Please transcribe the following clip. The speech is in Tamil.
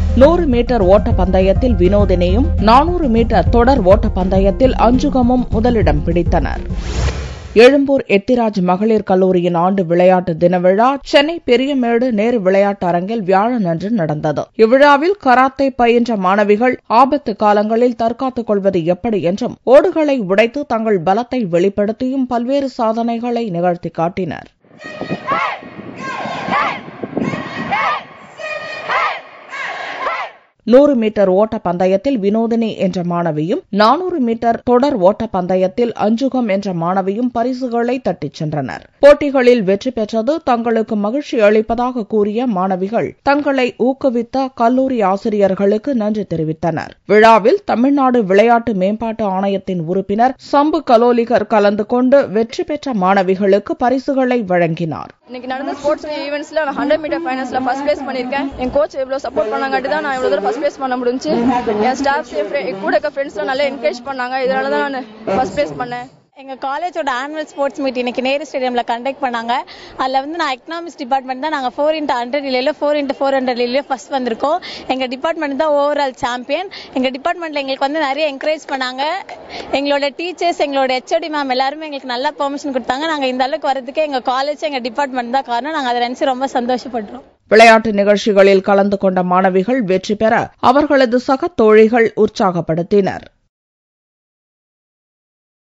நூறு மீட்டர் ஓட்ட பந்தயத்தில் வினோதினியும் நானூறு மீட்டர் தொடர் ஓட்ட பந்தயத்தில் அஞ்சுகமும் முதலிடம் பிடித்தனர் எழும்பூர் எத்திராஜ் மகளிர் கல்லூரியின் ஆண்டு விளையாட்டு தின விழா சென்னை பெரியமேடு நேரு விளையாட்டு அரங்கில் வியாழனன்று நடந்தது இவ்விழாவில் கராத்தே பயின்ற மாணவிகள் ஆபத்து காலங்களில் தற்காத்துக் கொள்வது எப்படி என்றும் ஓடுகளை உடைத்து தங்கள் பலத்தை வெளிப்படுத்தியும் பல்வேறு சாதனைகளை நிகழ்த்தி காட்டினர் நூறு மீட்டர் ஓட்ட பந்தயத்தில் வினோதினி என்ற மாணவியும் நானூறு மீட்டர் தொடர் ஓட்ட பந்தயத்தில் அஞ்சுகம் என்ற மாணவியும் பரிசுகளை தட்டிச் சென்றனர் போட்டிகளில் வெற்றி பெற்றது தங்களுக்கு மகிழ்ச்சி அளிப்பதாக கூறிய மாணவிகள் தங்களை ஊக்குவித்த கல்லூரி ஆசிரியர்களுக்கு நன்றி தெரிவித்தனர் விழாவில் தமிழ்நாடு விளையாட்டு மேம்பாட்டு ஆணையத்தின் உறுப்பினர் சம்பு கலோலிகர் கலந்து கொண்டு வெற்றி பெற்ற மாணவிகளுக்கு பரிசுகளை வழங்கினார் இன்னைக்கு நடந்த ஸ்போர்ட்ஸ் ஈவெண்ட்ஸ்ல நான் ஹண்ட்ரட் மீட்டர் ஃபைனல்ஸ்ல ஃபர்ஸ்ட் பிளேஸ் பண்ணிருக்கேன் என் கோச் எவ்வளவு சப்போர்ட் பண்ணாங்காட்டி தான் நான் இவ்வளவு தூரம் ஃபர்ஸ்ட் பிளேஸ் பண்ண முடிஞ்சு என் ஸ்டாஃப்ஸ் என் கூட இருக்க ஃப்ரெண்ட்ஸ்லாம் நல்லா என்கரேஜ் பண்ணாங்க இதனால தான் நான் ஃபர்ஸ்ட் பிளேஸ் பண்ணேன் எங்க காலேஜோட ஆனுவல் ஸ்போர்ட்ஸ் மீட் இன்னைக்கு நேரு ஸ்டேடியம்ல கண்டக்ட் பண்ணாங்க அதுல வந்து நான் எக்கனாமிக்ஸ் டிபார்ட்மெண்ட் தான் நாங்க ஃபோர் இன்ட்டு ஹண்ட்ரட் ரிலேல ஃபோர் இன்ட்டு ஃபோர் ஹண்ட்ரட் ரிலேல ஃபர்ஸ்ட் வந்திருக்கோம் எங்க டிபார்ட்மெண்ட் தான் ஓவரால் சாம்பியன் எங்க டிபார்ட்மெண்ட்ல எங்களுக்கு வந்து நிறைய என்கரேஜ் பண்ணாங்க எங்களோட டீச்சர்ஸ் எங்களோட ஹெச்ஓடி மேம் எல்லாருமே எங்களுக்கு நல்ல பெர்மிஷன் கொடுத்தாங்க நாங்க இந்த அளவுக்கு வரதுக்கு எங்க காலேஜ் எங்க டிபார்ட்மெண்ட் தான் காரணம் நாங்க அதை நினைச்சு ரொம்ப சந்தோஷப்படுறோம் விளையாட்டு நிகழ்ச்சிகளில் கலந்து கொண்ட மாணவிகள் வெற்றி பெற அவர்களது சக தோழிகள் உற்சாகப்படுத்தினர்